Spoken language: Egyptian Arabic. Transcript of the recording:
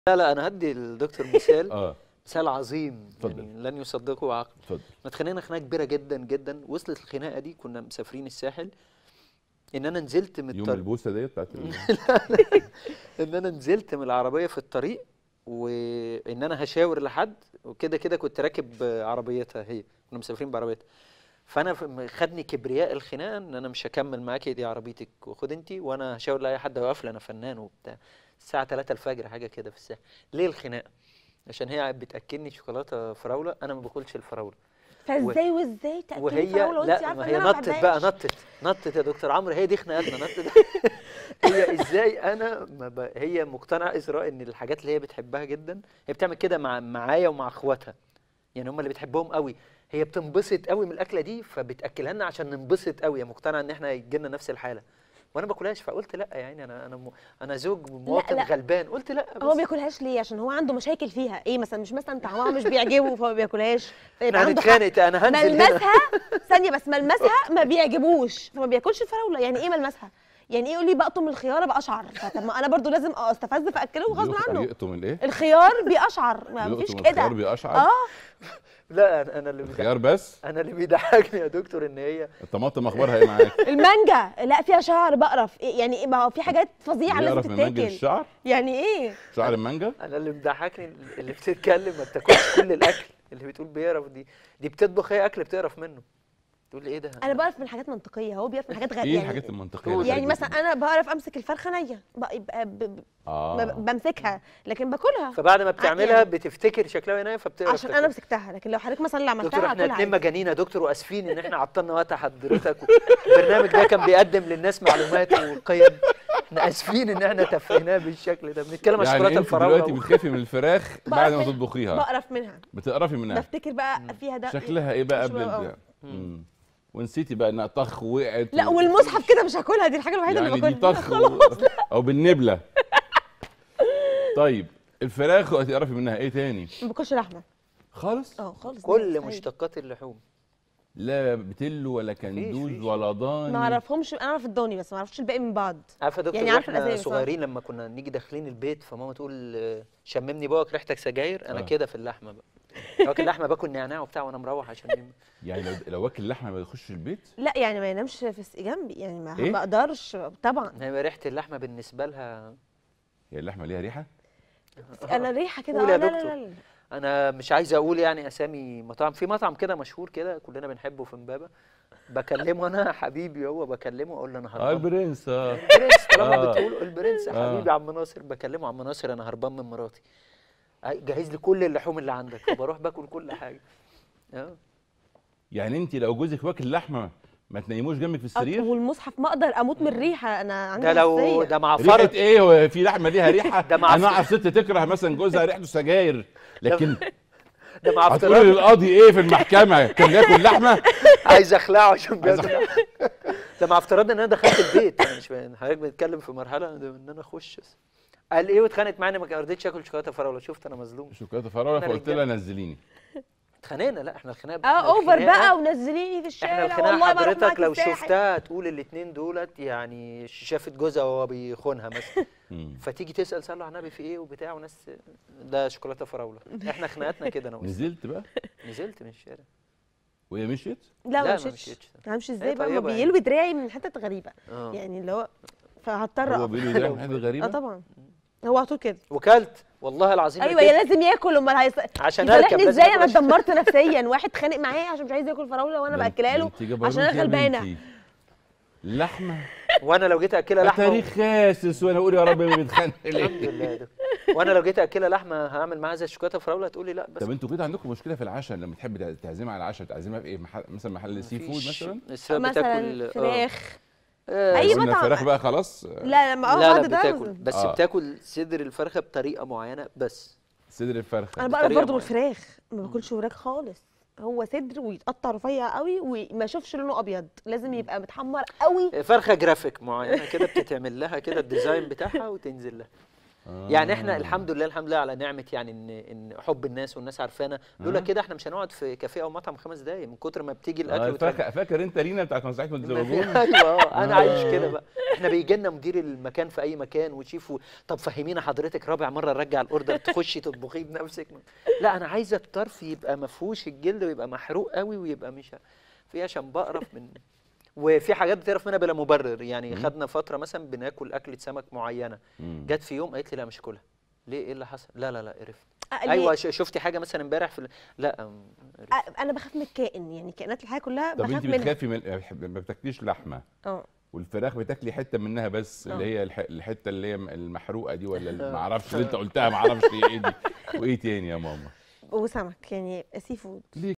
لا لا انا هدي الدكتور مثال اه مثال عظيم اتفضل. يعني لن يصدقه عقل اتفضل احنا اتخانقنا خناقه كبيره جدا جدا وصلت الخناقه دي كنا مسافرين الساحل ان انا نزلت من يوم الطريق البوسه ديت بتاعت ال- ان انا نزلت من العربيه في الطريق وان انا هشاور لحد وكده كده كنت راكب عربيتها هي كنا مسافرين بعربيتها فانا ف- خدني كبرياء الخناقه ان انا مش هكمل معاكي دي عربيتك وخد انت وانا هشاور لاي حد واقف لي انا فنان وبتاع الساعه 3 الفجر حاجه كده في الساحل ليه الخناقه عشان هي بتاكلني شوكولاته فراوله انا ما باكلش الفراوله فازاي وازاي تاكلي وهي فراوله وانت لا عارفه ما ان هي انا ما نطت بقى بحبهاش نطت نطت يا دكتور عمرو هي دي خناقتنا نطت هي ازاي انا ما ب... هي مقتنعه اسراء ان الحاجات اللي هي بتحبها جدا هي بتعمل كده مع معايا ومع اخواتها يعني هم اللي بتحبهم قوي هي بتنبسط قوي من الاكله دي فبتاكلها لنا عشان ننبسط قوي هي مقتنعه ان احنا يجي لنا نفس الحاله وانا ما باكلهاش فقلت لا يعني انا انا م... انا زوج مواطن لا. غلبان قلت لا هو بس ما بياكلهاش ليه عشان هو عنده مشاكل فيها ايه مثلا مش مثلا طعمها مش بيعجبه فما بياكلهاش فيبقى احنا عنده حق. هنتخانق انا هنزل هنا ملمسها ثانيه بس ملمسها ما بيعجبوش فما بياكلش الفراوله يعني ايه ملمسها يعني ايه يقول لي بقطم الخياره بقشعر طب ما انا برضو لازم استفز فاكله غصب بيقطم- عنه بيقطم الايه؟ الخيار بيقشعر ما فيش بيقطم الخيار كده بيقشعر اه لا أنا- انا اللي بيضحك- الخيار بس انا اللي بيضحكني يا دكتور ان هي الطماطم اخبارها ايه معاك؟ المانجا لا فيها شعر بقرف إيه يعني إيه ما هو في حاجات فظيعه لازم بيعرف من منجل تتاكل الشعر يعني ايه شعر المانجا انا اللي مضحكني اللي بتتكلم ما بتاكلش كل الاكل اللي بتقول بيقرف دي دي بتطبخ اي اكل بتقرف منه تقول لي ايه ده انا بعرف من حاجات منطقيه هو بيعرف من حاجات غريبه ايه يعني الحاجات المنطقيه قول. اللي يعني بتعجبك؟ مثلا انا بعرف امسك الفرخه نيه بق- يبقى ب- ب- اه ب- بمسكها لكن باكلها فبعد ما بتعملها يعني. بتفتكر شكلها وهي نايمه فبتقرف عشان تاكل. انا مسكتها لكن لو حضرتك مثلا اللي دكتور عملتها احنا هاكلها اتنين عادي. مجانين يا دكتور واسفين ان احنا عطلنا وقت حضرتك البرنامج ده كان بيقدم للناس معلومات وقيم احنا اسفين ان احنا تفهناه بالشكل ده بنتكلم عن يعني شوكولاته انت الفراوله دلوقتي و- بتخافي من الفراخ بعد ما بقرف- تطبخيها بقرف منها بتقرفي منها بفتكر بقى فيها ده شكلها ايه بقى مش قبل بقى- البتاع مم. ونسيتي بقى انها طخ وقعت لا و- والمصحف كده مش هاكلها دي الحاجه الوحيده يعني اللي دي باكلها طخ و... او بالنبله طيب الفراخ هتقرفي منها ايه تاني ما باكلش لحمه خالص اه خالص كل مستحيل. مشتقات اللحوم لا بتلو ولا كندوز فيش. ولا ضاني ما اعرفهمش انا اعرف الضاني بس ما اعرفش الباقي من بعض عارفه يا دكتور يعني يعني عارفة احنا الأسامي، صح؟ صغيرين لما كنا نيجي داخلين البيت فماما تقول آه، شممني بقك ريحتك سجاير انا آه. كده في اللحمه بقى باكل لحمه باكل نعناع وبتاع وانا مروح عشان يم- يعني لو لو واكل لحمه ما يخش البيت لا يعني ما ينامش في الس- جنبي يعني ما إيه؟ بقدرش طبعا انما ريحه اللحمه بالنسبه لها هي اللحمه ليها ريحه انا ريحه كده قول يا آه، لا لا دكتور. لا لا. انا مش عايز اقول يعني اسامي مطاعم في مطعم كده مشهور كده كلنا بنحبه في امبابه بكلمه انا حبيبي هو بكلمه اقول له انا اه هربان البرنس اه البرنس طالما آه. بتقول البرنس يا آه. حبيبي عم ناصر بكلمه عم ناصر انا هربان من مراتي أي- جهز لي كل اللحوم اللي عندك وبروح باكل كل حاجه اه يعني انت لو جوزك واكل لحمه ما تنيموش جنبك في السرير والمصحف ما اقدر اموت من الريحه انا عندي ده لو حساسية. ده مع ريحه فرد ايه هو في لحمه ليها ريحه ده مع انا اعرف ست تكره مثلا جوزها ريحته سجاير لكن ده مع هتقولي افتراض للقاضي ايه في المحكمه كان بياكل لحمه عايز اخلعه عشان عايز بياكل ده مع افتراض ان انا دخلت البيت انا مش فاهم حضرتك بتتكلم في مرحله ده ان انا اخش بس. قال ايه واتخانقت معايا إني ما رضيتش اكل شوكولاته فراوله شفت انا مظلوم شوكولاته فراوله إحنا فقلت لها رجالة. نزليني اتخانقنا لا احنا الخناقه اه إحنا اوفر الخناقة- بقى ونزليني في الشارع احنا والله الخناقه بروح حضرتك معاك لو الساحل. شفتها تقول الاثنين دولت يعني شافت جوزها وهو بيخونها مثلا مم. فتيجي تسال صلوا على النبي في ايه وبتاع وناس ده شوكولاته فراوله احنا خناقاتنا كده انا وأسامة. نزلت بقى نزلت من الشارع وهي مشيت لا لا، ما ما مشيتش مشيتش. ما مشيتش هي ازاي بقى ما طيبة يعني. بيلوي دراعي من حتت غريبه اه يعني اللي هو فهضطر هو أقف. بيقول لي ده حاجه اه غريبه طبعا هو على طول كده وكلت والله العظيم ايوه أكلت. يا لازم ياكل امال هيص... عشان اركب يصالحني لازم ازاي انا آكل عشان- اتدمرت نفسيا واحد خانق معايا عشان مش عايز ياكل فراوله وانا ده- باكلها ده له انت جبروت عشان انا يا غلبانه بنتي. لحمه وانا لو جيت اكلها لحمه تاريخ خاسس وانا اقول يا رب ما بيتخانق الحمد ليه لله يا دكتور. وانا لو جيت اكلها لحمه هعمل معاها زي الشوكولاته فراوله هتقولي لا بس طب انتوا كده عندكم مشكله في العشاء لما تحب تعزمها على العشاء تعزمها في ايه محل مثلا محل سي فود مفيش. مثلا السبب مثلا بتاكل آه. فراخ آه، أي قلنا مطعم. فراخ بقى خلاص لا لما اه لا بعد لا ده بتاكل بس آه. بتاكل صدر الفرخه بطريقه معينه بس صدر الفرخه انا بقرف بطريقة برضه من معينة. الفراخ ما باكلش وراك خالص هو صدر ويتقطع رفيع قوي وما اشوفش لونه ابيض لازم يبقى متحمر قوي فرخه جرافيك معينه كده بتتعمل لها كده الديزاين بتاعها وتنزل لها يعني احنا آه. الحمد لله الحمد لله على نعمه يعني ان ان حب الناس والناس عارفانا لولا آه. كده احنا مش هنقعد في كافيه او مطعم خمس دقايق من كتر ما بتيجي الاكل آه، وترجع. فاكر فاكر انت لينا بتاعت مسرحيه ما في- متزوجون ايوه آه، انا عايش آه. كده بقى احنا بيجي لنا مدير المكان في اي مكان وشيف و... طب فهمينا حضرتك رابع مره نرجع الاوردر تخشي تطبخيه بنفسك لا انا عايزه الطرف يبقى مفهوش الجلد ويبقى محروق قوي ويبقى مش في عشان بقرف من وفي حاجات بتعرف منها بلا مبرر يعني مم. خدنا فتره مثلا بناكل اكله سمك معينه مم. جت في يوم قالت لي لا مش هاكلها ليه ايه اللي حصل لا لا لا قرفت آه، ليه؟ ايوه ش- شفتي حاجه مثلا امبارح في ال- لا أم، قرفت. آه، انا بخاف من الكائن يعني كائنات الحياه كلها طب بخاف انت منها بتخافي من ما بتاكليش لحمه اه والفراخ بتاكلي حته منها بس آه. اللي هي الح- الحته اللي هي المحروقه دي ولا ما اعرفش اللي انت قلتها ما اعرفش هي ايه دي وايه تاني يا ماما وسمك يعني سي فود ليه